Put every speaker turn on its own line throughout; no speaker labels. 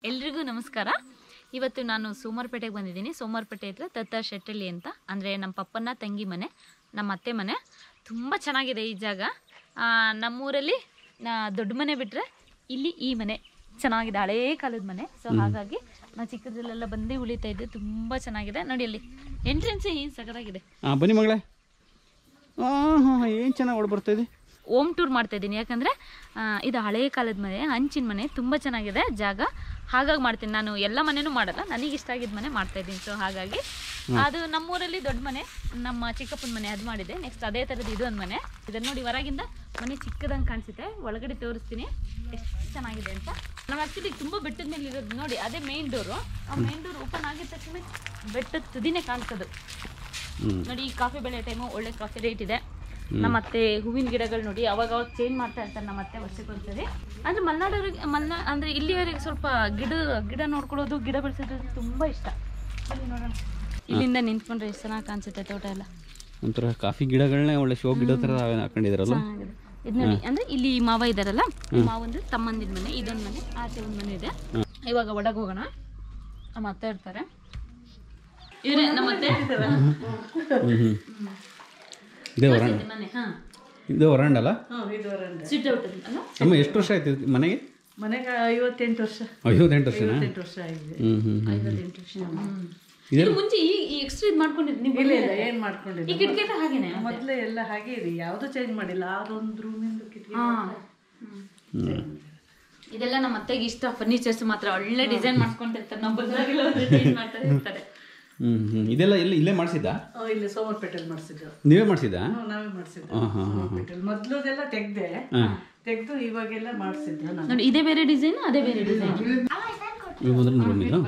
ಎಲ್ರಿಗೂ ನಮಸ್ಕಾರ ಇವತ್ತು ನಾನು ಸೋಮವಾರಪೇಟೆಗೆ ಬಂದಿದ್ದೀನಿ ಸೋಮವಾರಪೇಟೆ ಹತ್ರ ತತ್ತ ಶೆಟ್ಟಳ್ಳಿ ಅಂತ ಅಂದರೆ ನಮ್ಮ ಪಪ್ಪನ ತಂಗಿ ಮನೆ ನಮ್ಮ ಅತ್ತೆ ಮನೆ ತುಂಬ ಚೆನ್ನಾಗಿದೆ ಈ ಜಾಗ ಆ, ನಮ್ಮೂರಲ್ಲಿ ನಾ ದೊಡ್ಡ ಮನೆ ಬಿಟ್ಟರೆ ಇಲ್ಲಿ ಈ ಮನೆ ಚೆನ್ನಾಗಿದೆ ಹಳೇ ಕಾಲದ ಮನೆ ಸೊ ಹಾಗಾಗಿ ನಾವು ಚಿಕ್ಕದ್ರಲ್ಲೆಲ್ಲ ಬಂದೇ ಉಳಿತಾ ಇದ್ದೆ ತುಂಬ ಚೆನ್ನಾಗಿದೆ ನೋಡಿ ಅಲ್ಲಿ ಎಂಟ್ರೆನ್ಸ್ ಏನು ಸಗದಾಗಿದೆ
ಹಾಂ ಬನ್ನಿ ಮಗಳೇ ಹಾಂ ಹಾಂ ಏನು ಚೆನ್ನಾಗಿ ಓಡ್ ಬರ್ತಾ ಇದೆ
ಓಮ್ ಟೂರ್ ಮಾಡ್ತಾ ಇದ್ದೀನಿ ಯಾಕಂದರೆ ಇದು ಹಳೆಯ ಕಾಲದ ಮನೆ ಹಂಚಿನ ಮನೆ ತುಂಬ ಚೆನ್ನಾಗಿದೆ ಜಾಗ ಹಾಗಾಗಿ ಮಾಡ್ತೀನಿ ನಾನು ಎಲ್ಲ ಮನೆನೂ ಮಾಡಲ್ಲ ನನಗೆ ಇಷ್ಟ ಆಗಿದ್ದ ಮನೆ ಮಾಡ್ತಾ ಇದ್ದೀನಿ ಸೊ ಹಾಗಾಗಿ ಅದು ನಮ್ಮೂರಲ್ಲಿ ದೊಡ್ಡ ಮನೆ ನಮ್ಮ ಚಿಕ್ಕಪ್ಪನ ಮನೆ ಅದು ಮಾಡಿದೆ ನೆಕ್ಸ್ಟ್ ಅದೇ ಥರದ್ದು ಇದು ಒಂದು ಮನೆ ಇದನ್ನು ನೋಡಿ ಹೊರಗಿಂದ ಮನೆ ಚಿಕ್ಕದಂಗೆ ಕಾಣಿಸುತ್ತೆ ಒಳಗಡೆ ತೋರಿಸ್ತೀನಿ ಎಷ್ಟು ಚೆನ್ನಾಗಿದೆ ಅಂತ ನಾವು ಆ್ಯಕ್ಚುಲಿ ತುಂಬ ಬೆಟ್ಟದ ಮೇಲೆ ಇರೋದು ನೋಡಿ ಅದೇ ಮೇನ್ ಡೋರು ಆ ಮೇನ್ ಡೋರ್ ಓಪನ್ ಆಗಿದ ತಕ್ಷಣ ಬೆಟ್ಟದ ತುದಿನೇ ಕಾಣಿಸೋದು
ಹ್ಞೂ
ನೋಡಿ ಈ ಕಾಫಿ ಬೆಳೆ ಟೈಮು ಒಳ್ಳೆ ಕಾಫಿ ರೇಟ್ ಇದೆ ನಮ್ಮ ಅತ್ತೆ ಹೂವಿನ ಗಿಡಗಳು ನೋಡಿ ಅವಾಗ ಅವಾಗ ಚೇಂಜ್ ಮಾಡ್ತಾ ಇರ್ತಾರೆ ನಮ್ಮ ಅತ್ತೆ ವರ್ಷಕ್ಕೊಂದ್ಸರಿ ಅಂದ್ರೆ ಮಲೆನಾಡವ್ರಿಗೆ ಮಲ್ನಾ ಅಂದ್ರೆ ಇಲ್ಲಿಯವರೆಗೆ ಸ್ವಲ್ಪ ಗಿಡ ಗಿಡ ನೋಡ್ಕೊಳ್ಳೋದು ಗಿಡ ಬೆಳೆಸೋದು ತುಂಬಾ ಇಷ್ಟ ಬನ್ನಿ ನೋಡೋಣ ಇಲ್ಲಿಂದ ನಿಂತ್ಕೊಂಡ್ರೆ ಎಷ್ಟು ಚೆನ್ನಾಗಿ ಕಾಣಿಸುತ್ತೆ ತೋಟ ಎಲ್ಲ
ಒಂಥರ ಕಾಫಿ ಗಿಡಗಳನ್ನೇ ಒಳ್ಳೆ ಶೋ ಗಿಡ ಥರ ಹಾಕೊಂಡಿದಾರಲ್ಲ
ಚೆನ್ನಾಗಿದೆ ಇದು ನೋಡಿ ಅಂದ್ರೆ ಇಲ್ಲಿ ಈ ಮಾವ ಇದಾರಲ್ಲ ಈ ಮಾವಂದು ತಮ್ಮಂದಿನ ಮನೆ ಇದೊಂದು ಮನೆ ಆಚೆ ಒಂದು ಮನೆ ಇದೆ ಇವಾಗ ಒಳಗೆ ಹೋಗೋಣ ನಮ್ಮ ಅತ್ತೆ ಇರ್ತಾರೆ ಇವ್ರೆ ನಮ್ಮ ಅತ್ತೆ
ಹ್ಞೂ ಹ್ಞೂ ಇದೇ ವರಾಂಡ
ಇದು ಮನೆ ಹಾ
ಇದೇ ವರಾಂಡ ಅಲ್ಲ
ಸಿಟ್ ಔಟ್ ಅಲ್ಲ
ಅಮ್ಮ ಎಷ್ಟು ವರ್ಷ ಆಯ್ತು ಇದು ಮನೆಗೆ
ಮನೆಗೆ ಐವತ್ತೆಂಟು ವರ್ಷ
ಐವತ್ತೆಂಟು ವರ್ಷನಾ
ಎಂಟು ವರ್ಷ ಆಗಿದೆ
ಹ್ಞೂ ಹ್ಞೂ ಹ್ಞೂ
ಐವತ್ತೆಂಟು ವರ್ಷ
ಇದು ಮುಂಚೆ ಈ ಈ ಎಕ್ಸ್ಟ್ರಾ ಇದು ಮಾಡ್ಕೊಂಡಿದ್ದು ನೀವು
ಇಲ್ಲ ಇಲ್ಲ ಏನ್
ಈ
ಮಾಡ್ಕೊಂಡಿಲ್ಲ
ಕಿಟಕಿ ಎಲ್ಲ ಹಾಗೇನೆ
ಮೊದ್ಲೇ ಎಲ್ಲ ಹಾಗೆ ಇದೆ ಯಾವ್ದು ಚೇಂಜ್ ಮಾಡಿಲ್ಲ ಅದೊಂದು ರೂಮಿಂದ ಕಿಟಕಿ
ಇದೆಲ್ಲ ನಮ್ಮ ಅತ್ತೆಗೆ ಇಷ್ಟ ಫರ್ನಿಚರ್ಸ್ ಮಾತ್ರ ಒಳ್ಳೆ ಡಿಸೈನ್ ಮಾಡ್ಕೊಂಡಿರ್ತಾರೆ ನಾವು ಬಂದಾಗೆಲ್ಲ ಚೇಂಜ್ ಮಾಡ್ತಾ ಇರ್ತಾರೆ
ಹ್ಞೂ ಹ್ಞೂ ಇದೆಲ್ಲ ಎಲ್ಲಿ ಇಲ್ಲೇ ಮಾಡಿಸಿದ್ದ
ಆ, ಇಲ್ಲಿ ಸೋಮರ್ಪೇಟೆಲ್ ಮಾಡಿಸಿದ್ದು
ನೀವೇ ಮಾಡಿಸಿದ್ದ
ನಾವು ನಾವೇ ಮಾಡಿಸಿದ್ದು
ಹಾಂ ಹಾಂ ಹಾಂ
ಸೋಮರ್ಪೇಟೆಲ್ ಮೊದ್ಲದೆಲ್ಲ ತೆಗ್ದೆ ತೆಗ್ದು ಇವಾಗೆಲ್ಲ ಮಾಡಿಸಿದ್ದು ನಾನು
ನೋಡಿ ಇದೇ ಬೇರೆ ಡಿಸೈನ್ ಅದೇ ಬೇರೆ ಡಿಸೈನ್
ಇದು ಒಂದು ರೂಮ್ ಇದು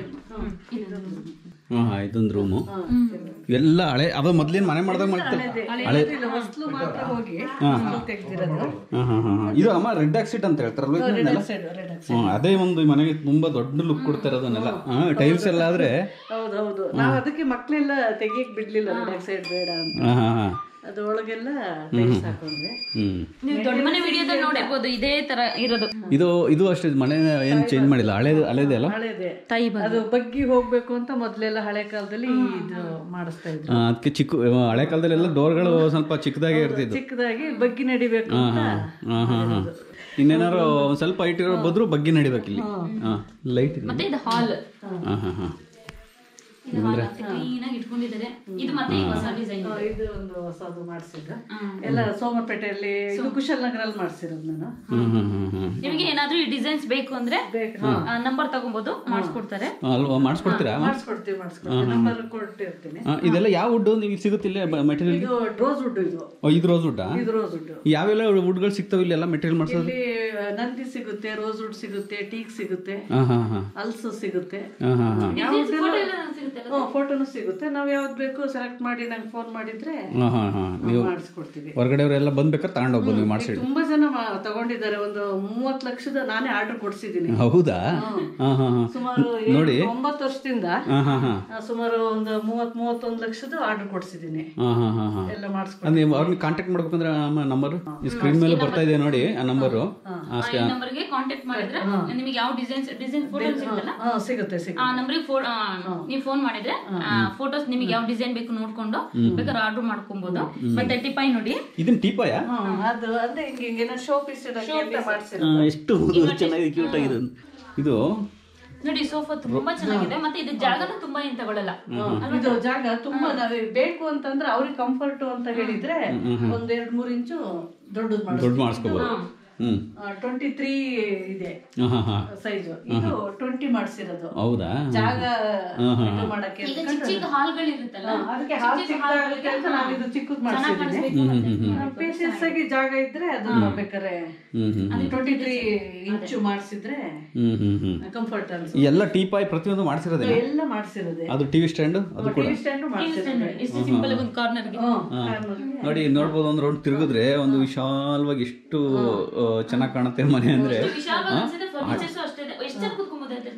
ಹಾಂ ಹಾಂ ಇದೊಂದು ರೂಮು ಇವೆಲ್ಲ ಹಳೆ ಅವ ಮೊದ್ಲೇನು ಮನೆ ಮಾಡ್ದಾಗ ಮಾಡ್ತಾರೆ ಹಳೆ
ಇಲ್ಲ ಹೊಸ್ಲು ಮಾತ್ರ ಹೋಗಿ ಹೊಸ್ಲು ತೆಗ್ದಿರೋದು
ಹಾಂ ಹಾಂ ಹಾಂ ಹಾಂ ಇದು ಅಮ್ಮ ರೆಡ್ ಆಕ್ಸಿಡ್ ಅಂತ ಹೇಳ್ತಾರಲ್ವ ಇದನ್ನೆಲ್ಲ
ಸೈಡ್ ರೆಡ್
ಹ್ಞೂ ಅದೇ ಒಂದು ಈ ಮನೆಗೆ ತುಂಬಾ ದೊಡ್ಡ ಲುಕ್ ಕೊಡ್ತಾರೆ ಅದನ್ನೆಲ್ಲ ಹಾಂ ಟೈಲ್ಸ್ ಎಲ್ಲ ಆದ್ರೆ
ಹೌದು ಹೌದು ನಾವು ಅದಕ್ಕೆ ಮಕ್ಳೆಲ್ಲ ತೆಗಿಯಕ್ ಬಿಡ್ಲಿಲ್ಲ ರೆಡ್ ಸೈಡ್ ಬೇಡ ಅಂತ
ಹಾಂ ಹಾಂ ಹಾಂ
ಅದು ಒಳಗೆಲ್ಲ ಟೈಲ್ಸ್ ಹಾಕೊಂಡ್ರೆ
ಹ್ಞೂ
ನೀವು ದೊಡ್ಡ ಮನೆ ವಿಡಿಯೋದಲ್ಲಿ ನೋಡಿರ್ಬೋದು ಇದೇ ತರ ಇರೋದು
ಇದು ಇದು ಅಷ್ಟೇ ಮನೆ ಏನು ಚೇಂಜ್ ಮಾಡಿಲ್ಲ ಹಳೇದು ಹಳೇದೇ ಅಲ್ಲ
ಹಳೇದೆ
ತಾಯಿ
ಅದು ಬಗ್ಗಿ ಹೋಗ್ಬೇಕು ಅಂತ ಮೊದ್ಲೆಲ್ಲ ಹಳೆ ಕಾಲದಲ್ಲಿ ಇದು ಮಾಡಿಸ್ತಾ ಇದ್ರು
ಅದಕ್ಕೆ ಚಿಕ್ಕ ಹಳೆ ಕಾಲದಲ್ಲೆಲ್ಲ ಡೋರ್ಗಳು ಸ್ವಲ್ಪ ಚಿಕ್ಕದಾಗೆ ಇರ್ತಿದ್ವು
ಚಿಕ್ಕದಾಗಿ ಬಗ್ಗಿ ನಡಿಬೇಕು ಅಂತ
ಹಾಂ ಹಾಂ ಹಾಂ ಇನ್ನೇನಾರು ಒಂದು ಸ್ವಲ್ಪ ಹೈಟ್ ಇರೋ ಬದ್ರು ಬಗ್ಗೆ ನಡಿಬೇಕು ಇಲ್ಲಿ ಹಾಂ ಲೈಟ್ ಇದೆ
ಮತ್ತೆ ಇದು ಹಾಲ್
ಹಾಂ ಹಾಂ ಹಾಂ
ಕ್ಲೀನ್ ಆಗಿ ಇಟ್ಕೊಂಡಿದ್ದಾರೆ ಇದು ಮತ್ತೆ ಈ ಹೊಸ ಡಿಸೈನ್
ಆ, ಇದು ಒಂದು ಹೊಸದು ಮಾಡಿಸಿದ್ದು ಎಲ್ಲ ಸೋಮಪೇಟೆಯಲ್ಲಿ ಇದು ಕುಶಾಲನಗರಲ್ಲಿ ಮಾಡಿಸಿರೋದು ನಾನು
ಹ್ಞೂ ಹ್ಞೂ ಹ್ಞೂ ಹ್ಞೂ
ನಿಮಗೆ ಏನಾದ್ರೂ ಈ ಡಿಸೈನ್ಸ್ ಬೇಕು ಅಂದ್ರೆ ನಂಬರ್ ತಗೊಬಹುದು ಮಾಡಿಸ್ಕೊಡ್ತಾರೆ
ಅಲ್ವಾ ಮಾಡಿಸ್ಕೊಡ್ತೀರಾ
ಮಾಡಿಸ್ಕೊಡ್ತೀವಿ ಮಾಡಿಸ್ಕೊಡ್ತೀವಿ ನಂಬರ್ ಕೊಟ್ಟಿರ್ತೀನಿ
ಆ, ಇದೆಲ್ಲ ಯಾವ ವುಡ್ ನಿಮಗೆ ಸಿಗುತ್ತಿಲ್ಲ ಮೆಟೀರಿಯಲ್
ಇದು ರೋಸ್ ವುಡ್ ಇದು
ಇದು ರೋಸ್ ವುಡ್ಡಾ
ಇದು ರೋಸ್ ವುಡ್
ಯಾವೆಲ್ಲ ವುಡ್ಗಳು ಸಿಗ್ತಾವೆ ಇಲ್ಲೆಲ್ಲ ಮೆಟೀರಿಯಲ್ ಮಾಡಿಸೋದು
ಇಲ್ಲಿ ನಂದಿ ಸಿಗುತ್ತೆ ರೋಸ್ ವುಡ್ ಸಿಗುತ್ತೆ ಟೀಕ್ ಸಿಗುತ್ತೆ
ಹಾಂ ಹಾಂ ಹಾಂ
ಹಲ್ಸು ಸಿಗುತ್ತೆ
ಹಾಂ ಹಾಂ ಹಾಂ
ಯಾವ ಫೋಟೋನು ಸಿಗುತ್ತೆ ನಾವ್ ಯಾವ್ದು ಬೇಕು ಸೆಲೆಕ್ಟ್ ಮಾಡಿ ನಂಗೆ ಫೋನ್ ಮಾಡಿದ್ರೆ
ಹಾಂ ಹಾಂ ಹಾಂ ನೀವು
ಮಾಡಿಸ್ಕೊಡ್ತೀವಿ
ಹೊರಗಡೆಯವರೆಲ್ಲ ಬಂದ್ಬೇಕಾದ್ರೆ ತಗೊಂಡು ಹೋಗ್ಬೋದು ನೀವು ಮಾಡಿಸಿ
ತುಂಬಾ ಜನ ಮಾ- ತಗೊಂಡಿದ್ದಾರೆ ಒಂದು ಮೂವತ್ ಲಕ್ಷದ ನಾನೇ ಆರ್ಡರ್ ಕೊಡ್ಸಿದ್ದೀನಿ
ಹೌದಾ ಹಾಂ ಹಾಂ ಹಾಂ
ಸುಮಾರು
ನೋಡಿ.
ಏಳು- ಒಂಬತ್ತು ವರ್ಷದಿಂದ
ಹಾಂ ಹಾಂ ಹಾಂ
ಆ, ಸುಮಾರು ಒಂದು ಮೂವತ್ ಮೂವತ್ತೊಂದು ಲಕ್ಷದ ಆರ್ಡರ್ ಕೊಡ್ಸಿದ್ದೀನಿ
ಹಾಂ ಹಾಂ ಹಾಂ ಹಾಂ
ಎಲ್ಲ ಮಾಡಿಸ್ಕೊಡ್ತೀನಿ
ಅದು ನೀವು ಅವ್ರನ್ನ ಕಾಂಟ್ಯಾಕ್ಟ್ ಮಾಡ್ಬೇಕಂದ್ರೆ ನಮ್ಮ ನಂಬರ್ ಈ ಸ್ಕ್ರೀನ್ ಮೇಲೆ ಬರ್ತಾ ಇದೆ ನೋಡಿ ಆ ನಂಬರು
ಈ ನಂಬರ್ಗೆ ಕಾಂಟ್ಯಾಕ್ಟ್ ಮಾಡಿದ್ರೆ ನಿಮಗೆ ಯಾವ ಡಿಸೈನ್ಸ್ ಡಿಸೈನ್ ಫೋಟೋಸ್ ಇರುತ್ತಲ್ಲ
ಹಾ ಸಿಗುತ್ತೆ ಸಿಗುತ್ತೆ
ಆ ನಂಬರ್ಗೆ ಫೋ ನೀವು ಫೋನ್ ಮಾಡಿದ್ರೆ ಫೋಟೋಸ್ ನಿಮಗೆ ಯಾವ ಡಿಸೈನ್ ಬೇಕು ನೋಡ್ಕೊಂಡು ಬೇಕಾದ್ರೆ ಆರ್ಡರ್ ಮಾಡ್ಕೊಬಹುದು ಮತ್ತೆ ಟಿಪಾಯಿ ನೋಡಿ
ಇದನ್ನ ಟೀಪಾಯ
ಹ್ಮ್, ಅದು ಅಂದ್ರೆ ಹಿಂಗೆ ಹಿಂಗೆ ಶೋ ಪೀಸ್ ಅಂತ ಮಾಡಿಸಿರೋ
ಎಷ್ಟು ಚೆನ್ನಾಗಿದೆ ಕ್ಯೂಟ್ ಆಗಿದೆ ಇದು
ನೋಡಿ ಸೋಫಾ ತುಂಬಾ ಚೆನ್ನಾಗಿದೆ ಮತ್ತೆ ಇದು ಜಾಗನೂ ತುಂಬಾ ಏನ್ ತಗೊಳ್ಳಲ್ಲ
ಇದು ಜಾಗ ತುಂಬಾ ನಾವೇ ಬೇಕು ಅಂತಂದ್ರೆ ಅವ್ರಿಗೆ ಕಂಫರ್ಟ್ ಅಂತ ಹೇಳಿದ್ರೆ ಒಂದ್ ಎರಡ್ ಮೂರ್ ಇಂಚು ದೊಡ್ಡದು
ದೊಡ್ಡ ಮಾಡಿಸ್ಕೋಬೋದು ಹ್ಞೂ
ಟ್ವೆಂಟಿ ತ್ರೀ ಇದೆ
ಹಾಂ ಹಾಂ ಹಾಂ
ಸೈಜು ಇದು ಟ್ವೆಂಟಿ ಮಾಡಿಸಿರೋದು
ಹೌದಾ
ಜಾಗ ಇದು ಮಾಡಕ್ಕೆ
ಈಗ ಚಿಕ್ಕ ಚಿಕ್ಕ ಹಾಲ್ಗಳು ಇರುತ್ತಲ್ಲ
ಅದಕ್ಕೆ ಹಾಲ್ ಚಿಕ್ಕದಾಗುತ್ತೆ ಅಂತ ನಾವು ಇದು ಚಿಕ್ಕದ್ ಮಾಡಿಸಿದ್ದೀನಿ ಪೇಷನ್ಸ್ ಆಗಿ ಜಾಗ ಇದ್ರೆ ಅದನ್ನ ಬೇಕಾರೆ
ಹ್ಞೂ ಹ್ಞೂ
ಟ್ವೆಂಟಿ ತ್ರೀ ಇಂಚು ಮಾಡಿಸಿದ್ರೆ
ಹ್ಞೂ ಹ್ಞೂ ಹ್ಞೂ
ಕಂಫರ್ಟ್ ಅನ್ಸುತ್ತೆ
ಈ ಎಲ್ಲ ಟೀಪಾಯ್ ಪ್ರತಿಯೊಂದು ಮಾಡಿಸಿರೋದೇ
ಎಲ್ಲ ಮಾಡಿಸಿರೋದೆ
ಅದು ಟಿವಿ ಸ್ಟ್ಯಾಂಡು ಅದು ಕೂಡ
ಟಿವಿ ಸ್ಟ್ಯಾಂಡು ಮಾಡಿಸಿರೋದೆ
ಇಷ್ಟು ಸಿಂಪಲ್ ಒಂದು ಕಾರ್ನರ್ಗೆ
ನೋಡಿ ನೋಡ್ಬೋದು ಒಂದು ರೌಂಡ್ ತಿರುಗಿದ್ರೆ ಒಂದು ವಿಶಾಲವಾಗಿ ಎಷ್ಟು ಚೆನ್ನಾಗಿ ಕಾಣುತ್ತೆ ಮನೆ ಅಂದ್ರೆ
ವಿಶಾಲವಾಗಿ ಅನ್ಸುತ್ತೆ ಫರ್ನಿಚರ್ಸ್ ಅಷ್ಟೇ ಇದೆ ಎಷ್ಟು ಜನ ಕುತ್ಕೊಂಬೋದು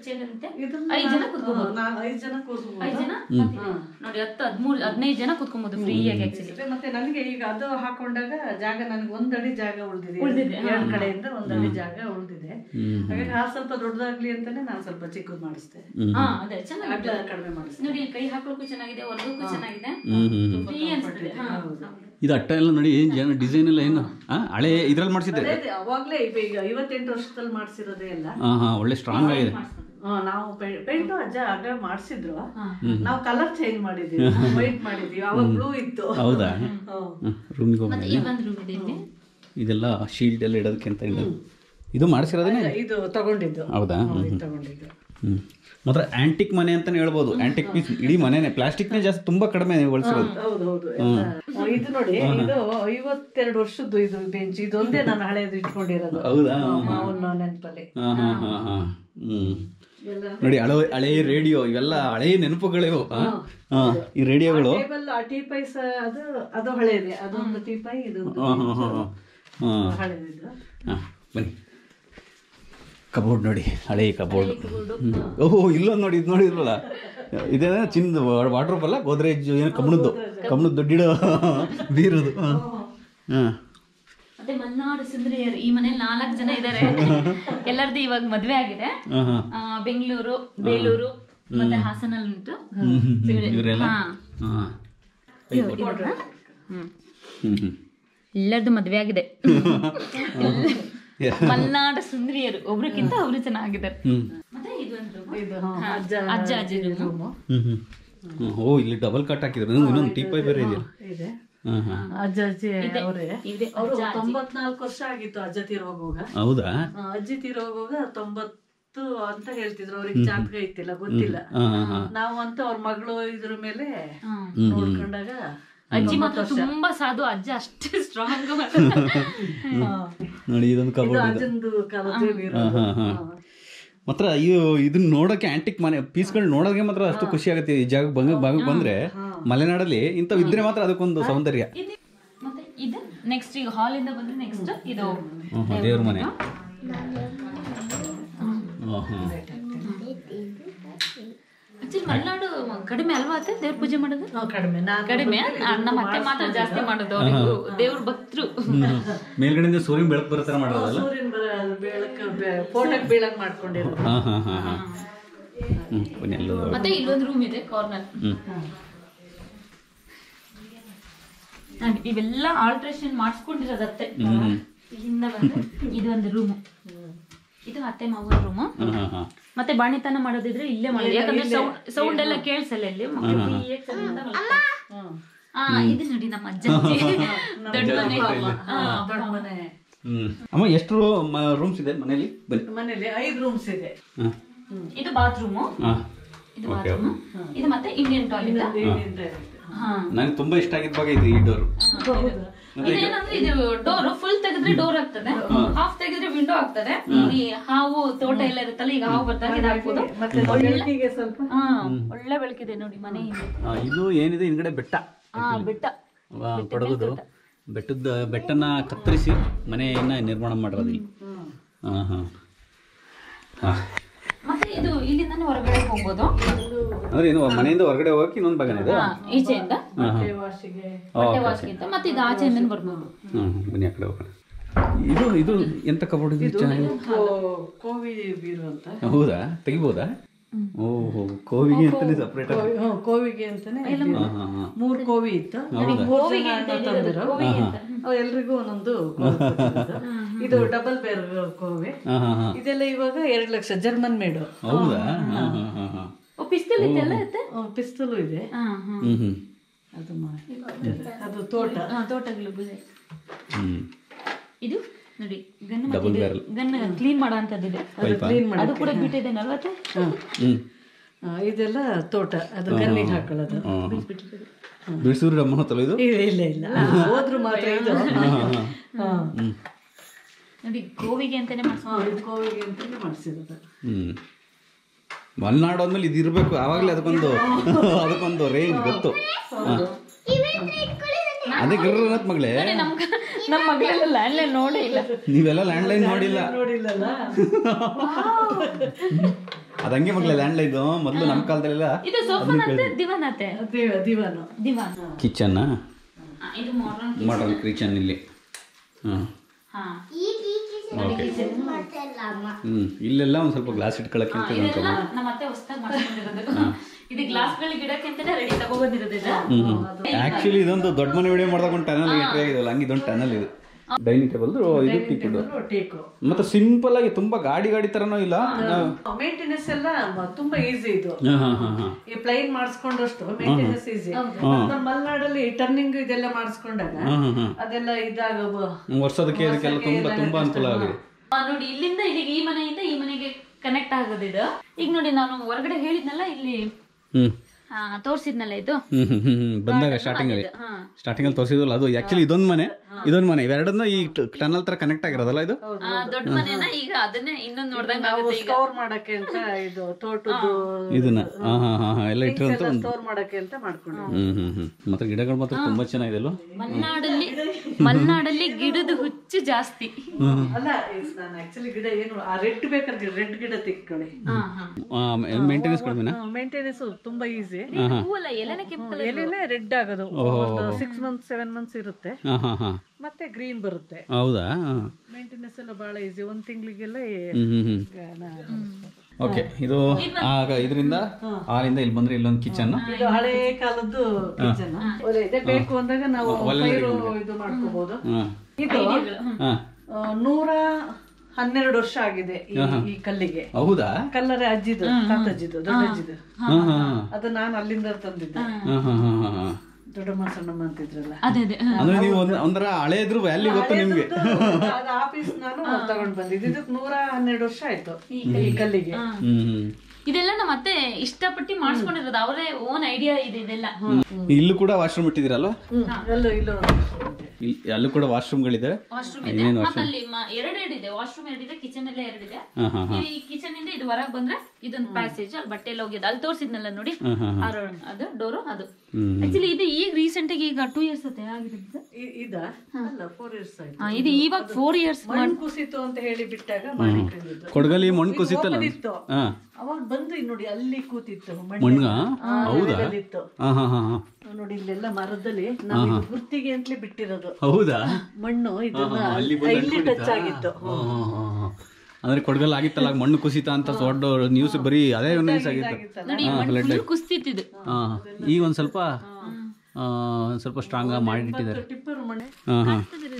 ಚೇಲಂತೆ
ಇದನ್ನ
ಐದ್ ಜನ ಕುತ್ಕೋಬಹುದು
ನಾನು ಐದು ಜನ ಕೂರ್ಸ್ಬೋದು.
ಐದ್ ಜನ ನೋಡಿ ಹತ್ತು ಹದ್ಮೂರ್ ಹದಿನೈದು ಜನ ಕುತ್ಕೊಬಹುದು ಫ್ರೀಯಾಗಿ ಆಕ್ಚುಲಿ
ಮತ್ತೆ- ಮತ್ತೆ ನನಗೆ ಈಗ ಅದು ಹಾಕೊಂಡಾಗ ಜಾಗ ನನಗೆ ಒಂದ್ ಅಡಿ ಜಾಗ ಉಳಿದಿದೆ
ಉಳ್ದಿದೆ,
ಎರಡು ಕಡೆಯಿಂದ ಒಂದ್ ಅಡಿ ಜಾಗ ಉಳಿದಿದೆ ಹಾಗಾಗಿ ಆ ಸ್ವಲ್ಪ ದೊಡ್ಡದಾಗ್ಲಿ ಅಂತಾನೆ ನಾನು ಸ್ವಲ್ಪ ಚಿಕ್ಕದ್ ಮಾಡಿಸ್ದೆ
ಹಾ ಅದೇ ಚೆನ್ನಾಗಿದೆ
ಅಡ್ಡ ಕಡಿಮೆ ಮಾಡಿಸ್ದೆ
ನೋಡಿ ಕೈ ಹಾಕೋಕ್ಕೂ ಚೆನ್ನಾಗಿದೆ ಹೊರಗೋಕ್ಕೂ ಚೆನ್ನಾಗಿದೆ
ಹ್ಮ್ ಹ್ಮ್
ಫ್ರೀ ಅನ್ಸುತ್ತೆ ಹಾ.
ಇದು ಅಟ್ಟ ಎಲ್ಲ ನೋಡಿ ಏನು ಜನ ಡಿಸೈನ್ ಎಲ್ಲ ಏನು ಆ, ಹಳೆ ಇದ್ರಲ್ಲಿ ಮಾಡಿಸಿದ್ದೆ
ಅದೇ ಅದೇ, ಅವಾಗ್ಲೇ ಈಗ ಈಗ ಐವತ್ತೆಂಟು ವರ್ಷದಲ್ಲಿ ಮಾಡಿಸಿರೋದೇ ಎಲ್ಲ
ಹಾಂ ಹಾಂ ಒಳ್ಳೆ ಸ್ಟ್ರಾಂಗ್ ಆಗಿದೆ
ಆ, ನಾವು ಪೇಂಟ್ ಅಜ್ಜ ಆಗ ಮಾಡಿಸಿದ್ರು ನಾವು ಕಲರ್ ಚೇಂಜ್ ಮಾಡಿದೀವಿ ವೈಟ್ ಮಾಡಿದೀವಿ ಅವಾಗ ಬ್ಲೂ ಇತ್ತು
ಹೌದಾ
ಹ್ಮ್.
ರೂಮಿಗೆ
ಮತ್ತೆ
ಹೋಗಿ
ಈ ಬಂದ್ ರೂಮ್ ಇದೆ ಇಲ್ಲಿ
ಇದೆಲ್ಲ ಶೀಲ್ಡ್ ಎಲ್ಲ ಇಡೋದಕ್ಕೆ ಅಂತ ಇದೆ ಇದು ಮಾಡಿಸಿರೋದೇನೆ
ಇದು ತಗೊಂಡಿದ್ದು
ಹೌದಾ
ಹ್ಮ್, ಇದು ತಗೊಂಡಿದ್ದು
ಹ್ಞೂ ಮಾತ್ರ ಆಂಟಿಕ್ ಮನೆ ಅಂತಾನೆ ಹೇಳ್ಬೋದು ಆಂಟಿಕ್ ಪೀಸ್ ಇಡೀ ಮನೆನೇ ಪ್ಲಾಸ್ಟಿಕ್ನೇ ಜಾಸ್ತಿ ತುಂಬ ಕಡಿಮೆ ಬಳಸಿರೋದು
ಹೌದು ಹೌದು ಎಲ್ಲ. ಆ, ಇದು ನೋಡಿ ಇದು ಐವತ್ತೆರಡು ವರ್ಷದ್ದು ಇದು ಬೆಂಚ್ ಇದೊಂದೇ ನಾನು ಹಳೇದು ಇಟ್ಕೊಂಡಿರೋದು
ಹೌದಾ
ಮಾವನ ನೆನಪಲ್ಲಿ
ಹಾಂ ಹಾಂ ಹಾಂ ಹಾಂ ಹ್ಞೂ ನೋಡಿ ಹಳೆ ಹಳೆ ರೇಡಿಯೋ ಇವೆಲ್ಲ ಹಳೆ ನೆನಪುಗಳಿವು ಹಾಂ ಈ ರೇಡಿಯೋಗಳು
ಟೇಬಲ್ ಆ ಟೀಪೈಸ್ ಅದು ಅದು ಹಳೇದೆ ಅದೊಂದು ಟೀಪೈ ಇದೊಂದು
ಹಾಂ ಹಾಂ ಹಾಂ ಹಾಂ
ಹಳೇದಿದ್ದು
ಹಾಂ ಬನ್ನಿ ಕಬೋರ್ಡ್ ನೋಡಿ ಹಳೆ ಕಬೋರ್ಡ್ ಓಹೋ ಇಲ್ಲೊಂದು ನೋಡಿ ಇದು ನೋಡಿದ್ರಲ್ಲ ಇದೇನ ಚಿನ್ನದ ವಾಟ್ರೋಪ್ ಅಲ್ಲ ಗೋದ್ರೇಜ್ ಏನು ಕಬ್ಬಣದ್ದು ಕಬ್ಬಣದ ದೊಡ್ಡಿಡ ಬೀರದು ಹಾಂ ಹಾಂ
ಮತ್ತೆ ಮಲ್ನಾಡು ಸುಂದರಿಯರು ಈ ಮನೇಲಿ ನಾಲ್ಕು ಜನ ಇದ್ದಾರೆ ಎಲ್ಲರದ್ದು ಇವಾಗ ಮದ್ವೆ ಆಗಿದೆ
ಹಾಂ ಹಾಂ
ಆ, ಬೆಂಗಳೂರು ಬೇಲೂರು ಮತ್ತೆ ಹಾಸನಲ್ಲಿ ಉಂಟು
ಇವರೆಲ್ಲ
ಹಾ.
ಹಾಂ
ಹ್ಮ್
ಹ್ಞೂ ಹ್ಞೂ
ಎಲ್ಲರದ್ದು ಮದ್ವೆ ಆಗಿದೆ ಮಲ್ನಾಡು ಸುಂದರಿಯರು ಒಬ್ರಿಗಿಂತ ಒಬ್ರು ಚೆನ್ನಾಗಿದ್ದಾರೆ
ಹ್ಞೂ
ಮತ್ತೆ ಇದು ಒಂದು room.
ಇದು ಹಾ, ಅಜ್ಜ
ಅಜ್ಜ ಅಜ್ಜಿ room.
ರೂಮು
ಹ್ಞೂ ಹ್ಞೂ ಓ ಇಲ್ಲಿ ಡಬಲ್ ಕಟ್ ಹಾಕಿದ್ರು ಇನ್ನೊಂದು ಟೀಪೈ ಬೇರೆ ಇದೆಯಾ
ಇದೆ
ಹಾಂ ಹಾಂ
ಅಜ್ಜ ಅಜ್ಜಿ ಅವರೇ
ಇದೆ
ಅವರು ತೊಂಬತ್ನಾಲ್ಕು ವರ್ಷ ಆಗಿತ್ತು ಅಜ್ಜ ತೀರೋಗುವಾಗ
ಹೌದಾ
ಆ, ಅಜ್ಜಿ ತೀರೋಗುವಾಗ ತೊಂಬತ್ತು ಅಂತ ಹೇಳ್ತಿದ್ರು ಅವ್ರಿಗೆ ಜಾತಕ ಇತ್ತಿಲ್ಲ ಗೊತ್ತಿಲ್ಲ
ಹಾಂ ಹಾಂ ಹಾಂ
ನಾವು ಅಂತ ಅವ್ರ ಮಗಳು ಇದ್ರ ಮೇಲೆ
ಹ್ಮ್.
ನೋಡ್ಕೊಂಡಾಗ
ಅಜ್ಜಿ ಮಾತ್ರ ತುಂಬಾ ಸಾಧು ಅಜ್ಜ ಅಷ್ಟೇ ಸ್ಟ್ರಾಂಗ್
ನೋಡಿ ಇದೊಂದು
ಇದು
ಕಬೋರ್ಡ್ ಇದೆ
ಅಜ್ಜಂದು ಕಾಲದಲ್ಲಿ
ಹಾಂ ಹಾಂ ಹಾಂ ಮಾತ್ರ ಇವು ಇದನ್ನ ನೋಡೋಕೆ ಆಂಟಿಕ್ ಮನೆ ಪೀಸ್ಗಳು ನೋಡೋಕೆ ಮಾತ್ರ ಅಷ್ಟು ಖುಷಿ ಆಗುತ್ತೆ ಈ ಜಾಗ ಬಂಗ ಭಾಗಕ್ಕೆ ಬಂದ್ರೆ ಮಲೆನಾಡಲ್ಲಿ ಇಂಥವು ಇದ್ರೆ ಮಾತ್ರ ಅದಕ್ಕೊಂದು ಸೌಂದರ್ಯ
ಮತ್ತೆ ಇದು ನೆಕ್ಸ್ಟ್ ಈಗ ಹಾಲ್ ಇಂದ ಬಂದ್ರೆ ನೆಕ್ಸ್ಟ್ ಇದು
ಹ್ಮ್, ಹ್ಮ್, ದೇವ್ರ ಮನೆ ಹ್ಮ್, ಹ್ಮ್.
ಆಕ್ಚುಲಿ ಮಲೆನಾಡು ಕಡಿಮೆ ಅಲ್ವಾ ಅತ್ತೆ ದೇವ್ರ ಪೂಜೆ ಮಾಡೋದು
ನಾವು ಕಡಿಮೆ ನಾನು
ಕಡಿಮೆ ಆ, ನಮ್ಮ ಅತ್ತೆ ಮಾತ್ರ ಜಾಸ್ತಿ ಮಾಡೋದು ಅವ್ರಿಗೂ ದೇವ್ರ ಭಕ್ತರು
ಹ್ಮ್. ಮೇಲ್ಗಡೆಯಿಂದ ಸೂರ್ಯನ ಬೆಳಕು ಬರೋ ಥರ ಮಾಡೋದಲ್ಲ
ಸೂರ್ಯನ ಬರ- ಬೆಳಕು ಫೋಟೋಕ್ ಬೀಳಕ್ ಮಾಡ್ಕೊಂಡಿರೋದು
ಹಾಂ ಹಾಂ ಹಾಂ ಹಾಂ ಹ್ಞೂ ಬನ್ನಿ ಎಲ್ಲರೂ
ಮತ್ತೆ ಇಲ್ಲೊಂದು ರೂಮ್ ಇದೆ ಕಾರ್ನರ್
ಹ್ಞೂ
ಇವೆಲ್ಲ ಆಲ್ಟ್ರೇಷನ್ ಮಾಡಿಸ್ಕೊಂಡಿರೋದತ್ತೆ
ಹ್ಞೂ ಹ್ಞೂ
ಇಲ್ಲಿಂದ ಬಂದ್ರೆ ಇದು ಒಂದು ರೂಮ್ ಇದು ಅತ್ತೆ ಮಾವನ ರೂಮ್
ಹಾಂ ಹಾಂ ಹಾಂ
ಮತ್ತೆ ಬಾಣಿತನ ಮಾಡೋದಿದ್ರೆ ಇಲ್ಲೇ ಮಾಡೋದು ಯಾಕಂದ್ರೆ ಸೌಂಡ್ ಎಲ್ಲ ಕೇಳಿಸಲ್ಲ ಇಲ್ಲಿ ಮಕ್ಳು free ಆಗಿ ಚಂದ ಮಲ್ಕೊತಾರೆ. ಆ ಇದು ನೋಡಿ ನಮ್ಮ ಅಜ್ಜ ದೊಡ್ಡ ಮನೆ ಆ,
ದೊಡ್ಡ ಮನೆ
ಹ್ಞೂ ಅಮ್ಮ ಎಷ್ಟು ರೂಮ್ಸ್ ಇದೆ ಮನೇಲಿ ಬನ್ನಿ
ಮನೇಲಿ ಐದು ರೂಮ್ಸ್ ಇದೆ
ಹಾಂ
ಇದು ಬಾತ್ರೂಮು
ಹಾಂ
ಇದು ಬಾತ್ರೂಮ್ ಇದು ಮತ್ತೆ ಇಂಡಿಯನ್ ಟಾಯ್ಲೆಟ್
ಇದೇನಿದೆ?
ಹಾ
ನನಗೆ ತುಂಬಾ ಇಷ್ಟ ಆಗಿದ್ದ ಭಾಗ ಇದು ಈ ಡೋರು
ಇದೇನಂದ್ರೆ ಇದು ಡೋರ್ ಫುಲ್ ತೆಗೆದ್ರೆ ಡೋರ್ ಆಗ್ತದೆ ಹಾಫ್ ತೆಗೆದ್ರೆ ವಿಂಡೋ ಆಗ್ತದೆ ಇಲ್ಲಿ ಹಾವು ತೋಟ ಎಲ್ಲ ಇರುತ್ತಲ್ಲ ಈಗ ಹಾವು ಬರ್ತಾರೆ ಇದು ಹಾಕ್ಬೋದು
ಮತ್ತೆ ಬೆಳಕಿಗೆ ಸ್ವಲ್ಪ
ಹಾ ಒಳ್ಳೆ ಬೆಳಕಿದೆ ನೋಡಿ ಮನೆ ಹಿಂದೆ
ಇದು ಏನಿದೆ ಹಿಂದ್ಗಡೆ ಬೆಟ್ಟ
ಹಾ ಬೆಟ್ಟ
ವಾ, ಪಡಗುದು ಬೆಟ್ಟದ ಬೆಟ್ಟನ ಕತ್ತರಿಸಿ ಮನೆಯನ್ನ ನಿರ್ಮಾಣ ಮಾಡಿರೋದು ಇಲ್ಲಿ ಹಾಂ ಹಾಂ ಹಾಂ
ಮತ್ತೆ ಇದು ಇಲ್ಲಿಂದಾನೆ ಹೊರಗಡೆ ಹೋಗ್ಬೋದು
ಅಂದ್ರೆ ಏನು ಮನೆಯಿಂದ ಹೊರಗಡೆ ಹೋಗಕ್ಕೆ ಇನ್ನೊಂದು ಭಾಗನ ಇದೆ
ಹಾ, ಈಚೆಯಿಂದ
ಹಾಂ ಹಾಂ
ವಾಶಿಗೆ
ಬಟ್ಟೆ ವಾಶ್ಗಿಂತ ಮತ್ತೆ ಇದು ಆಚೆಯಿಂದ ಬರ್ಬೋದು
ಹ್ಮ್ ಬನ್ನಿ ಆ ಕಡೆ ಹೋಗೋಣ ಇದು ಇದು ಎಂತ ಕಬೋರ್ಡ್ ಇದು ಚೆನ್ನಾಗಿ
ಕೋ- ಕೋವಿ ಬೀರು ಅಂತ
ಹೌದಾ ತೆಗಿಬೋದಾ ಓಹೋ ಕೋವಿಗೆ ಅಂತಾನೆ ಸಪ್ರೇಟ್
ಕೋವಿ- ಹ್ಮ್, ಕೋವಿಗೆ ಅಂತಾನೆ
ಹಾಂ ಹಾಂ ಹಾಂ
ಮೂರ್ ಕೋವಿ ಇತ್ತು ಮೂರ್ ಜನ ಅಣ್ಣ ತಂದಿರು ಅವ್ ಎಲ್ರಿಗೂ ಒಂದೊಂದು ಕೋವಿ ಕೊಟ್ಟಿದ್ದು. ಇದು ಡಬಲ್ ಬೇರ್ ಕೋವಿ
ಹಾಂ ಹಾಂ ಹಾಂ
ಇದೆಲ್ಲ ಇವಾಗ ಎರಡ್ ಲಕ್ಷ ಜರ್ಮನ್ ಮೇಡು
ಹೌದಾ ಹಾಂ ಹಾಂ ಹಾಂ ಹಾಂ
ಓ ಪಿಸ್ತಲ್ ಇದೆಲ್ಲ ಇರುತ್ತೆ
ಪಿಸ್ತಲು ಇದೆ
ಹಾ ಹಾ
ಹ್ಞೂ ಹ್ಞೂ
ಅದು ಮಾ- ಅದು ತೋಟ
ಹಾ, ತೋಟಗಳು ಬುದೆ
ಹ್ಞೂ
ಇದು ನೋಡಿ gun
Double barrel.
Gun clean ಮಾಡೋ ಅಂತದ್ದಿದೆ
ಕ್ಲೀನ್ ಮಾಡಿ
ಅದು ಕೂಡ ಬಿಟ್ಟಿದೆ ನಲ್ವತ್ತೆ
ಹ್ಞೂ
ಆ, ಇದೆಲ್ಲ ತೋಟ ಅದು ಗನ್ನಿಗೆ ಹಾಕೊಳ್ಳೋದು
ಬಿಡಿಸೂರು ರಮ್ಮ ಹೊತ್ತಲ್ಲ ಇದು
ಇಲ್ಲ ಇಲ್ಲ ಇಲ್ಲ ಹೋದ್ರು ಮಾತ್ರ ಇದು ಹಾ.
ನೋಡಿ ಗೋವಿಗೆ ಅಂತಾನೆ ಮಾಡ್ಸೋ
ಹಾ, ಇದು ಕೋವಿಗೆ ಅಂತಾನೆ ಮಾಡಿಸಿರೋದು
ಹ್ಞೂ ಮಲೆನಾಡು ಅಂದ್ಮೇಲೆ ಇದು ಇರಬೇಕು ಆವಾಗಲೇ ಅದಕ್ಕೊಂದು ಅದಕ್ಕೊಂದು ರೇಂಜ್ ಗೊತ್ತು ಹಾಂ. ಅದೇ ಗರ್ರ ಅನ್ನತ್ ಮಗಳೇ
ನಮ್ ನಮ್ಮ ಮಗಳೆಲ್ಲ ಲ್ಯಾಂಡ್ಲೈನ್ ನೋಡೇ ಇಲ್ಲ
ನೀವೆಲ್ಲ ಲ್ಯಾಂಡ್ಲೈನ್ ನೋಡಿಲ್ಲ
ನೋಡಿಲ್ಲಲ್ಲ
ಅದಂಗೆ ಮಗ್ಲ ಲ್ಯಾಂಡ್ಲೈನ್ ಮೊದಲು ನಮ್ಮ ಕಾಲದಲ್ಲೆಲ್ಲ
ಇದು ಸೋಫಾನ್ ಅಂತೆ ದಿವಾನ್ ಅಂತೆ
ದಿವ ದಿವಾನು
ದಿವಾನ್
ಕಿಚನ್ನ
ಆ, ಇದು ಮಾಡರ್ನ್
ಮಾಡರ್ನ್ ಕಿಚನ್ ಇಲ್ಲಿ ಹಾಂ
ಹಾ
ಓಕೆ ಹ್ಞೂ ಇಲ್ಲೆಲ್ಲ ಒಂದು ಸ್ವಲ್ಪ ಗ್ಲಾಸ್ ಇಟ್ಕೊಳ್ಳೋಕೆ ಅಂತ ಇದೊಂದು
ಇದೆಲ್ಲ ನಮ್ಮ ಅತ್ತೆ ಹೊಸದಾಗಿ ಮಾಡ್ಕೊಂಡಿರೋದು ಇದು ಗ್ಲಾಸ್ಗಳಿಗೆ ಗಿಡಕ್ಕೆ ಅಂತಾನೆ ರೆಡಿ ತಗೊಬಂದಿರೋದು ಇದು
ಹ್ಞೂ ಆ್ಯಕ್ಚುಲಿ ಇದೊಂದು ದೊಡ್ಡ ಮನೆ ವಿಡಿಯೋ ಮಾಡಿದಾಗ ಒಂದು ಟನಲ್ ಎಂಟ್ರಿ ಆಗಿದೆಯಲ್ಲ ಹಂಗೆ ಇದೊಂದು ಟನಲ್ ಇದು ಡೈನಿಂಗ್ ಟೇಬಲ್ ಇದು ಟಿಕ್ಕಿಡು
ಟೇಕು
ಮತ್ತೆ ಸಿಂಪಲ್ ಆಗಿ ತುಂಬಾ ಗಾಡಿ ಗಾಡಿ ತರನೂ ಇಲ್ಲ
ಮೇಂಟೆನೆನ್ಸ್ ಎಲ್ಲ ಮ- ತುಂಬಾ ಈಸಿ ಇದು
ಹಾಂ ಹಾಂ ಹಾಂ ಹಾಂ
ಈ ಪ್ಲೈನ್ ಮಾಡಿಸ್ಕೊಂಡಷ್ಟು ಮೇಂಟೆನೆನ್ಸ್ ಈಸಿ ನಮ್ಮ ಮಲೆನಾಡಲ್ಲಿ ಟರ್ನಿಂಗ್ ಇದೆಲ್ಲ ಮಾಡಿಸ್ಕೊಂಡಾಗ
ಹಾಂ ಹಾಂ ಹಾಂ
ಅದೆಲ್ಲ ಇದಾಗ
ವರ್ಷದಕ್ಕೆ ಇದಕ್ಕೆಲ್ಲ ತುಂಬಾ ತುಂಬಾ ಅನುಕೂಲ ಆಗಿದೆ
ಆ, ನೋಡಿ ಇಲ್ಲಿಂದ ಇಲ್ಲಿಗೆ ಈ ಮನೆಯಿಂದ ಈ ಮನೆಗೆ ಕನೆಕ್ಟ್ ಆಗೋದು ಇದು ಈಗ ನೋಡಿ ನಾನು ಹೊರಗಡೆ ಹೇಳಿದ್ನಲ್ಲ ಇಲ್ಲಿ
ಹ್ಮ್
ಆ, ತೋರ್ಸಿದ್ನಲ್ಲ ಇದು
ಹ್ಮ್ ಹ್ಮ್ ಹ್ಮ್ ಹ್ಮ್ ಬಂದಾಗ ಸ್ಟಾರ್ಟಿಂಗ್ ಅಲ್ಲಿ
ಹಾ
ಸ್ಟಾರ್ಟಿಂಗ್ ಅಲ್ಲಿ ತೋರಿಸಿದ್ವಲ್ಲ ಅದು ಆಕ್ಚುಲಿ ಇದೊಂದು ಮನೆ ಇದೊಂದು ಮನೆ ಇವೆರಡನ್ನ ಈ ಟನಲ್ ತರ ಕನೆಕ್ಟ್ ಆಗಿರೋದಲ್ಲ ಇದು
ಆ, ದೊಡ್ಡ ಮನೆನ ಈಗ ಅದನ್ನೇ ಇನ್ನೊಂದು ನೋಡ್ದಂಗ
ನಾವು
ಆಗುತ್ತೆ ಈಗ
ಸ್ಟೋರ್ ಮಾಡಕ್ಕೆ ಅಂತ ಇದು ತೋಟದ್ದು
ಇದನ್ನ ಹಾ ಹಾ ಹಾ ಹಾ ಎಲ್ಲ ಇಟ್ಟಿರೋಂತ ಒಂದು
ಸ್ಟೋರ್ ಮಾಡಕ್ಕೆ ಅಂತ ಮಾಡ್ಕೊಂಡು
ಹ್ಮ್ ಹ್ಮ್ ಹ್ಮ್ ಮತ್ತೆ ಗಿಡಗಳು ಮಾತ್ರ ತುಂಬಾ ಚೆನ್ನಾಗಿದೆ ಅಲ್ವಾ
ಮಲೆನಾಡಲ್ಲಿ ಮಲೆನಾಡಲ್ಲಿ ಗಿಡದ ಹುಚ್ಚು ಜಾಸ್ತಿ
ಅಲ್ಲ ಇಸ್ ನಾನು ಆಕ್ಚುಲಿ ಗಿಡ ಏನು ಆ ರೆಡ್ ಬೇಕಾದ್ರೆ ರೆಡ್ ಗಿಡ ತಿಕ್ಕೊಳ್ಳಿ
ಹಾ ಹಾ
ಮೇಂಟೆನೆನ್ಸ್ ಕಡಿಮೆನಾ
ಮೇಂಟೆನೆನ್ಸ್ ತುಂಬಾ ಈಸಿ
ಹೂವಲ್ಲ ಎಲೆನ ಕೆಂಪು colour.
ಎಲೆನೇ ರೆಡ್ ಆಗೋದು ಸಿಕ್ಸ್ ಮಂತ್ಸ್ ಸೆವೆನ್ ಮಂತ್ಸ್ ಇರುತ್ತೆ
ಹಾ ಹಾ ಹಾ
ಮತ್ತೆ ಗ್ರೀನ್ ಬರುತ್ತೆ
ಹೌದಾ
ಮೇಂಟೆನೆನ್ಸ್ ಎಲ್ಲ ಬಹಳ ಈಸಿ ಒಂದ್ ತಿಂಗಳಿಗೆಲ್ಲ
ಹ್ಮ್ ಹ್ಮ್ ಹ್ಮ್ ಓಕೆ ಇದು ಆಗ ಇದರಿಂದ ಆರಿಂದ ಇಲ್ಲಿ ಬಂದ್ರೆ ಇಲ್ಲೊಂದು ಕಿಚನ್
ಇದು ಹಳೆ ಕಾಲದ್ದು ಕಿಚನ್ ಇದೆ ಬೇಕು ಅಂದಾಗ ನಾವು ಪೈರು ಇದು ಮಾಡ್ಕೋಬಹುದು
ಹಾ
ಇದು
ಹಾ
ಆ, ನೂರ ಹನ್ನೆರಡು ವರ್ಷ ಆಗಿದೆ ಈ ಈ ಕಲ್ಲಿಗೆ
ಹೌದಾ
ಕಲ್ಲರೆ ಅಜ್ಜಿದು ತಾತಜ್ಜಿದು ದೊಡ್ಡ ಅಜ್ಜಿದು
ಹಾ ಹಾ
ಅದು ನಾನು ಅಲ್ಲಿಂದ ತಂದಿದ್ದೆ
ಹಾ ಹಾ ಹಾ ಹಾ ಹಾ
ದೊಡ್ಡಮ್ಮ ಸಣ್ಣಮ್ಮ ಅಂತಿದ್ರಲ್ಲ
ಅದೇ ಅದೇ ಹಾ.
ಅಂದ್ರೆ ನೀವು ಒಂದ್- ಒಂಥರ ಹಳೆ ಇದ್ರು ವ್ಯಾಲ್ಯೂ ಗೊತ್ತು ನಿಮ್ಗೆ
ಅದು ಆಫೀಸ್ ನಾನು ತಗೊಂಡ್ ಬಂದಿದ್ದೆ ಇದಕ್ಕೆ ನೂರ ಹನ್ನೆರಡು ವರ್ಷ ಆಯ್ತು ಈ ಕಲ್ಲಿಗೆ
ಹ್ಮ್ ಹ್ಮ್
ಇದೆಲ್ಲ ನಮ್ಮ ಅತ್ತೆ ಇಷ್ಟಪಟ್ಟು ಮಾಡಿಸ್ಕೊಂಡಿರೋದು ಅವರೇ ಓನ್ ಐಡಿಯಾ ಇದೆ ಇದೆಲ್ಲ
ಇಲ್ಲೂ ಕೂಡ ವಾಶ್ರೂಮ್ ಇಟ್ಟಿದ್ದೀರಲ್ವಾ
ಹ್ಮ್ ಎಲ್ಲೋ ಇಲ್ಲೋ
ಇಲ್ಲಿ ಅಲ್ಲೂ ಕೂಡ ವಾಶ್ರೂಮ್ಗಳಿದೆ
ವಾಶ್ರೂಮ್ ಇದೆ ಮತ್ತೆ ಅಲ್ಲಿ ಮ- ಎರಡು ಎರಡಿದೆ ವಾಶ್ರೂಮ್ ಎರಡಿದೆ ಕಿಚನ್ ಎಲ್ಲ ಎರಡಿದೆ
ಹಾ ಹಾ ಹಾ
ಈ ಕಿಚನ್ ಇಂದ ಇದು ಹೊರಗೆ ಬಂದ್ರೆ ಇದೊಂದು ಪ್ಯಾಸೇಜ್ ಅಲ್ಲಿ ಬಟ್ಟೆ ಎಲ್ಲ ಹೋಗಿದೆ ಅಲ್ಲಿ ತೋರಿಸಿದ್ನಲ್ಲ ನೋಡಿ
ಹಾ ಹಾ
ಆ road, ಅದು ಡೋರು ಅದು
ಹ್ಮ್
ಆಕ್ಚುಲಿ ಇದು ಈಗ ರೀಸೆಂಟ್ ಆಗಿ ಈಗ ಟೂ ಇಯರ್ಸ್ ಆಗಿದೆ ಆಗಿರೋದು
ಇ- ಇದ ಅಲ್ಲ ಫೋರ್ ಇಯರ್ಸ್ ಆಯ್ತು
ಆ, ಇದು ಇವಾಗ ಫೋರ್ ಇಯರ್ಸ್
ಮಣ್ಣು ಕುಸಿತು ಅಂತ ಹೇಳಿ ಬಿಟ್ಟಾಗ ಮಾಡಿಟ್ಟಿದ್ದು
ಕೊಡಗಲ್ಲಿ ಮಣ್ಣು ಕುಸಿತಲ್ಲ
ಇತ್ತು
ಹಾ
ಅವಾಗ ಬಂದು ಇಲ್ಲಿ ನೋಡಿ ಅಲ್ಲಿ ಕೂತಿತ್ತು ಮಣ್ಣು
ಮಣ್ಗ ಹೌದಾ
ಇತ್ತು
ಹಾ ಹಾ ಹಾ ಹಾ
ನೋಡಿ ಇಲ್ಲೆಲ್ಲ ಮರದಲ್ಲಿ ನಾವು ಇದು ಗುರ್ತಿಗೆ ಅಂತಲೇ ಬಿಟ್ಟಿರೋದು
ಹೌದಾ
ಮಣ್ಣು ಇದನ್ನ
ಅಲ್ಲಿ ಬಂದು
ಇಲ್ಲಿ ಟಚ್ ಆಗಿತ್ತು
ಹಾ, ಹಾ, ಹಾ, ಹಾ. ಅಂದ್ರೆ ಕೊಡಗಲ್ ಆಗಿತ್ತಲ್ಲ ಆಗ ಮಣ್ಣು ಕುಸಿತ ಅಂತ ದೊಡ್ಡ ನ್ಯೂಸ್ ಬರೀ ಅದೇ ನ್ಯೂಸ್ ಆಗಿತ್ತು
ನೋಡಿ ಮಣ್ಣು ಫುಲ್ ಕುಸ್ತಿತ್ತಿದ್ದು
ಹಾ ಈಗ ಒಂದ್ ಸ್ವಲ್ಪ ಆ, ಒಂದ್ ಸ್ವಲ್ಪ ಸ್ಟ್ರಾಂಗ್ ಆಗಿ ಮಾಡಿಟ್ಟಿದ್ದಾರೆ
ಟಿಪ್ಪರ್ ಮಣ್ಣೆ
ಹಾ ಹಾ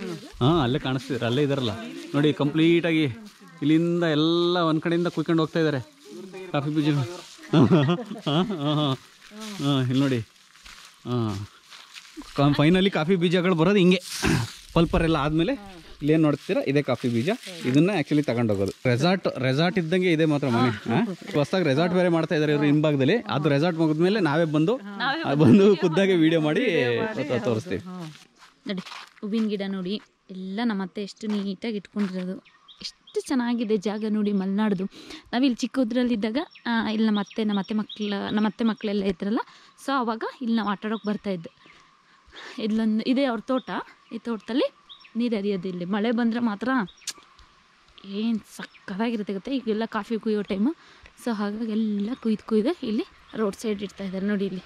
ಹಾ ಅಲ್ಲೇ ಕಾಣಿಸ್ತಿದ್ರು ಅಲ್ಲೇ ಇದಾರಲ್ಲ ನೋಡಿ ಕಂಪ್ಲೀಟ್ ಆಗಿ ಇಲ್ಲಿಂದ ಎಲ್ಲ ಒಂದ್ ಕಡೆಯಿಂದ ಕುಯ್ಕೊಂಡು ಹೋಗ್ತಾ ಇದ್ದಾರೆ ಕಾಫಿ ಬೀಜ ಹಾಂ ಹಾಂ ಇಲ್ಲಿ ನೋಡಿ ಹಾಂ ಫೈನಲಿ ಕಾಫಿ ಬೀಜಗಳು ಬರೋದು ಹಿಂಗೆ ಪಲ್ಪರ್ ಎಲ್ಲ ಆದಮೇಲೆ ಇಲ್ಲೇನು ನೋಡ್ತೀರಾ ಇದೇ ಕಾಫಿ ಬೀಜ ಇದನ್ನ ಆ್ಯಕ್ಚುಲಿ ತಗೊಂಡೋಗೋದು ರೆಸಾರ್ಟ್ ರೆಸಾರ್ಟ್ ಇದ್ದಂಗೆ ಇದೆ ಮಾತ್ರ ಮನೆ ಹಾಂ ಹೊಸ್ದಾಗಿ ರೆಸಾರ್ಟ್ ಬೇರೆ ಮಾಡ್ತಾ ಇದ್ದಾರೆ ಇವರು ಹಿಂಭಾಗದಲ್ಲಿ ಅದು ರೆಸಾರ್ಟ್ ಮುಗಿದ್ಮೇಲೆ ನಾವೇ ಬಂದು ಆ, ಬಂದು ಖುದ್ದಾಗಿ ವಿಡಿಯೋ ಮಾಡಿ ತೋ- ತೋರಿಸ್ತೀವಿ
ನೋಡಿ ಹೂವಿನ ಗಿಡ ನೋಡಿ ಎಲ್ಲ ನಮ್ಮ ಅತ್ತೆ ಎಷ್ಟು ನೀಟಾಗಿ ಇಟ್ಕೊಂಡಿರೋದು ಎಷ್ಟು ಚೆನ್ನಾಗಿದೆ ಜಾಗ ನೋಡಿ ಮಲೆನಾಡ್ದು ನಾವಿಲ್ಲಿ ಚಿಕ್ಕದ್ರಲ್ಲಿದ್ದಾಗ ಆ, ಇಲ್ಲಿ ನಮ್ಮ ಅತ್ತೆ ನಮ್ಮ ಅತ್ತೆ ಮಕ್ಕಳ ನಮ್ಮ ಅತ್ತೆ ಮಕ್ಕಳೆಲ್ಲ ಇದ್ರಲ್ಲ ಸೊ ಅವಾಗ ಇಲ್ಲಿ ನಾವು ಆಟಾಡೋಕೆ ಬರ್ತಾಯಿದ್ದು ಇಲ್ಲೊಂದು ಇದೇ ಅವ್ರ ತೋಟ ಈ ತೋಟದಲ್ಲಿ ನೀರು ಹರಿಯೋದು ಇಲ್ಲಿ ಮಳೆ ಬಂದರೆ ಮಾತ್ರ ಏನು ಸಕ್ಕತ್ತಾಗಿರುತ್ತೆ ಗೊತ್ತಾ ಈಗೆಲ್ಲ ಕಾಫಿ ಕುಯ್ಯೋ ಟೈಮು ಸೊ ಹಾಗಾಗಿ ಎಲ್ಲ ಕುಯ್ದು ಕುಯ್ದು ಇಲ್ಲಿ ರೋಡ್ ಸೈಡ್ ಇಡ್ತಾ ಇದ್ದಾರೆ ನೋಡಿ ಇಲ್ಲಿ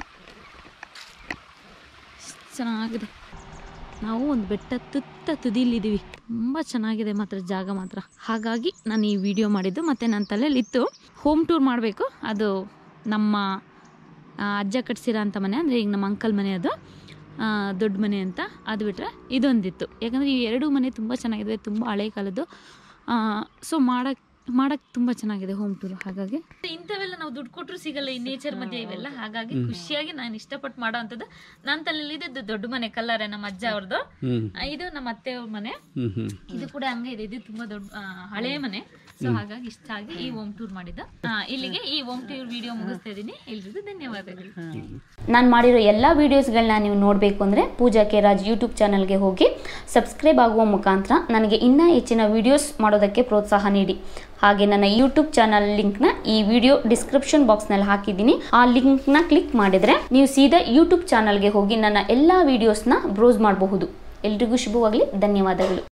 ಎಷ್ಟ್ ಚೆನ್ನಾಗಿದೆ ನಾವು ಒಂದು ಬೆಟ್ಟ ತುತ್ತ ತುದಿಲಿದ್ದೀವಿ ತುಂಬ ಚೆನ್ನಾಗಿದೆ ಮಾತ್ರ ಜಾಗ ಮಾತ್ರ ಹಾಗಾಗಿ ನಾನು ಈ ವಿಡಿಯೋ ಮಾಡಿದ್ದು ಮತ್ತು ನನ್ನ ತಲೆಯಲ್ಲಿ ಇತ್ತು ಹೋಮ್ ಟೂರ್ ಮಾಡಬೇಕು ಅದು ನಮ್ಮ ಆ, ಅಜ್ಜ ಕಟ್ಸಿರೋ ಅಂಥ ಮನೆ ಅಂದರೆ ಈಗ ನಮ್ಮ ಅಂಕಲ್ ಮನೆ ಅದು ಆ, ದೊಡ್ಡ ಮನೆ ಅಂತ ಅದು ಬಿಟ್ಟರೆ ಇದೊಂದಿತ್ತು ಯಾಕಂದರೆ ಈ ಎರಡೂ ಮನೆ ತುಂಬ ಚೆನ್ನಾಗಿದೆ ತುಂಬ ಹಳೆ ಕಾಲದ್ದು ಸೊ ಮಾಡಕ್ಕೆ ಮಾಡಕ್ಕೆ ತುಂಬ ಚೆನ್ನಾಗಿದೆ ಹೋಮ್ ಟೂರ್ ಹಾಗಾಗಿ ಇಂಥವೆಲ್ಲ ನಾವು ದುಡ್ಡು ಕೊಟ್ಟರು ಸಿಗಲ್ಲ ಈ ನೇಚರ್ ಮಧ್ಯೆ ಇವೆಲ್ಲ ಹಾಗಾಗಿ ಖುಷಿಯಾಗಿ ನಾನು ಇಷ್ಟಪಟ್ಟು ಮಾಡೋ ಅಂಥದ್ದು ನನ್ನ ತಲೆಯಲ್ಲಿ ಇದು ದೊಡ್ಡ ಮನೆ ಕಲ್ಲರೆ ನಮ್ಮ ಅಜ್ಜ ಅವ್ರದ್ದು
ಹ್ಞೂ
ಇದು ನಮ್ಮ ಅತ್ತೆ ಅವ್ರ ಮನೆ
ಹ್ಞೂ ಹ್ಞೂ
ಇದು ಕೂಡ ಹಂಗೆ ಇದೆ ಇದು ತುಂಬಾ ದೊಡ್ಡ ಆ, ಹಳೆ ಮನೆ ಸೊ ಹಾಗಾಗಿ ಇಷ್ಟ ಆಗಿ ಈ ಹೋಮ್ ಟೂರ್ ಮಾಡಿದ್ದು ಆ, ಇಲ್ಲಿಗೆ ಈ ಹೋಮ್ ಟೂರ್ ವಿಡಿಯೋ ಮುಗಿಸ್ತಾ ಇದ್ದೀನಿ ಎಲ್ರಿಗೂ ಧನ್ಯವಾದಗಳು
ನಾನು ಮಾಡಿರೋ ಎಲ್ಲ ವೀಡಿಯೋಸ್ಗಳನ್ನ ನೀವು ನೋಡಬೇಕು ಅಂದರೆ ಪೂಜಾ ಕೆ ರಾಜ್ ಯೂಟ್ಯೂಬ್ ಚಾನಲ್ಗೆ ಹೋಗಿ ಸಬ್ಸ್ಕ್ರೈಬ್ ಆಗುವ ಮುಖಾಂತರ ನನಗೆ ಇನ್ನೂ ಹೆಚ್ಚಿನ ವೀಡಿಯೋಸ್ ಮಾಡೋದಕ್ಕೆ ಪ್ರೋತ್ಸಾಹ ನೀಡಿ ಹಾಗೆ ನನ್ನ ಯೂಟ್ಯೂಬ್ ಚಾನಲ್ ಲಿಂಕ್ನ ಈ ವಿಡಿಯೋ ಡಿಸ್ಕ್ರಿಪ್ಷನ್ ಬಾಕ್ಸ್ನಲ್ಲಿ ಹಾಕಿದ್ದೀನಿ ಆ ಲಿಂಕ್ನ ಕ್ಲಿಕ್ ಮಾಡಿದರೆ ನೀವು ಸೀದಾ ಯೂಟ್ಯೂಬ್ ಚಾನಲ್ಗೆ ಹೋಗಿ ನನ್ನ ಎಲ್ಲ ವೀಡಿಯೋಸ್ನ ಬ್ರೌಸ್ ಮಾಡಬಹುದು ಎಲ್ರಿಗೂ ಶುಭವಾಗಲಿ ಧನ್ಯವಾದಗಳು